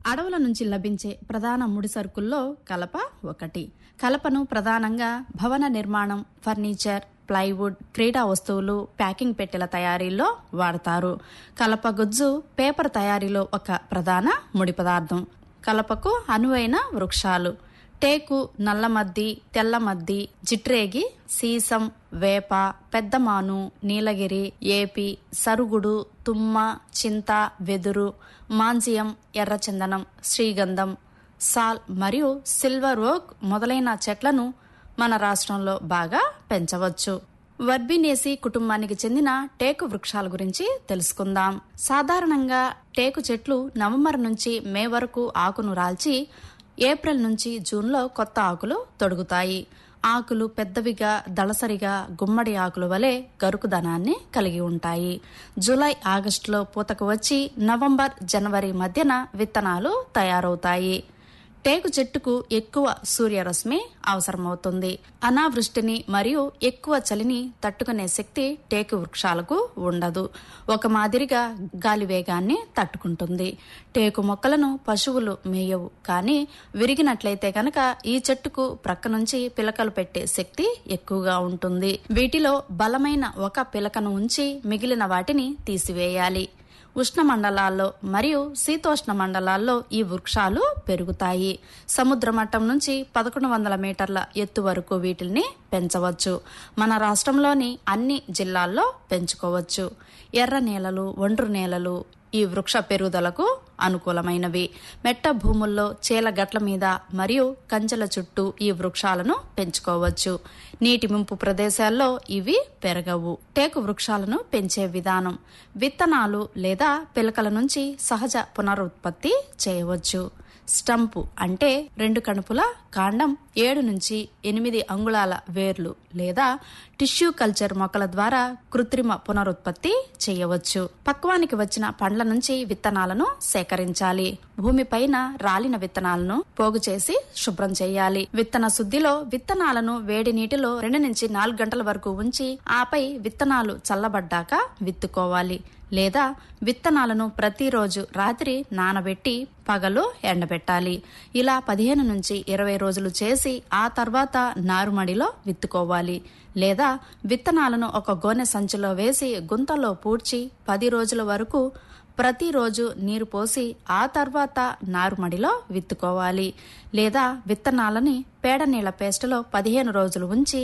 అడవుల నుంచి లభించే ప్రధాన ముడి సరుకుల్లో కలప ఒకటి కలపను ప్రధానంగా భవన నిర్మాణం ఫర్నిచర్ ప్లైవుడ్ క్రీడా వస్తువులు ప్యాకింగ్ పెట్టెల తయారీలో వాడతారు కలప గుజ్జు పేపర్ తయారీలో ఒక ప్రధాన ముడి పదార్థం కలపకు అనువైన వృక్షాలు టేకు నల్లమద్ది తెల్లమద్ది జిట్రేగి సీసం వేప పెద్దమాను నీలగిరి ఏపి సరుగుడు తుమ్మ చింత వెదురు మాంజియం ఎర్రచందనం శ్రీగంధం సాల్ మరియు సిల్వర్ ఓక్ మొదలైన చెట్లను మన రాష్ట్రంలో బాగా పెంచవచ్చు వర్బినేసి కుటుంబానికి చెందిన టేకు వృక్షాల గురించి తెలుసుకుందాం సాధారణంగా టేకు చెట్లు నవంబర్ నుంచి మే వరకు ఆకును రాల్చి ఏప్రిల్ నుంచి జూన్లో కొత్త ఆకులు తొడుగుతాయి ఆకులు పెద్దవిగా దళసరిగా గుమ్మడి ఆకుల వలె గరుకుదనాన్ని కలిగి ఉంటాయి జూలై ఆగస్టులో పూతకు వచ్చి నవంబర్ జనవరి మధ్యన విత్తనాలు తయారవుతాయి టేకు చెట్టుకు ఎక్కువ సూర్యరశ్మి అవసరమవుతుంది అనావృష్టిని మరియు ఎక్కువ చలిని తట్టుకునే శక్తి టేకు వృక్షాలకు ఉండదు ఒక మాదిరిగా గాలి వేగాన్ని తట్టుకుంటుంది టేకు మొక్కలను పశువులు మేయవు కానీ విరిగినట్లయితే కనుక ఈ చెట్టుకు ప్రక్క నుంచి పిలకలు పెట్టే శక్తి ఎక్కువగా ఉంటుంది వీటిలో బలమైన ఒక పిలకను ఉంచి మిగిలిన వాటిని తీసివేయాలి ఉష్ణ మండలాల్లో మరియు శీతోష్ణ మండలాల్లో ఈ వృక్షాలు పెరుగుతాయి సముద్ర మట్టం నుంచి పదకొండు వందల మీటర్ల ఎత్తు వరకు వీటిని పెంచవచ్చు మన రాష్ట్రంలోని అన్ని జిల్లాల్లో పెంచుకోవచ్చు ఎర్ర నేలలు ఒండ్రు నేలలు ఈ వృక్ష పెరుగుదలకు అనుకూలమైనవి మెట్ట భూముల్లో చేల గట్ల మీద మరియు కంచెల చుట్టూ ఈ వృక్షాలను పెంచుకోవచ్చు నీటి ముంపు ప్రదేశాల్లో ఇవి పెరగవు టేకు వృక్షాలను పెంచే విధానం విత్తనాలు లేదా పిలకల నుంచి సహజ పునరుత్పత్తి చేయవచ్చు స్టంపు అంటే రెండు కణుపుల కాండం ఏడు నుంచి ఎనిమిది అంగుళాల వేర్లు లేదా టిష్యూ కల్చర్ మొక్కల ద్వారా కృత్రిమ పునరుత్పత్తి చేయవచ్చు పక్వానికి వచ్చిన పండ్ల నుంచి విత్తనాలను సేకరించాలి భూమిపైన రాలిన విత్తనాలను పోగు చేసి శుభ్రం చేయాలి విత్తన శుద్ధిలో విత్తనాలను వేడి నీటిలో రెండు నుంచి నాలుగు గంటల వరకు ఉంచి ఆపై విత్తనాలు చల్లబడ్డాక విత్తుకోవాలి లేదా విత్తనాలను ప్రతిరోజు రాత్రి నానబెట్టి పగలు ఎండబెట్టాలి ఇలా పదిహేను నుంచి ఇరవై రోజులు చేసి ఆ తర్వాత నారుమడిలో విత్తుకోవాలి లేదా విత్తనాలను ఒక గోనె సంచిలో వేసి గుంతలో పూడ్చి పది రోజుల వరకు ప్రతిరోజు నీరు పోసి ఆ తర్వాత నారుమడిలో విత్తుకోవాలి లేదా విత్తనాలని పేడ నీళ్ల పేస్టులో పదిహేను రోజులు ఉంచి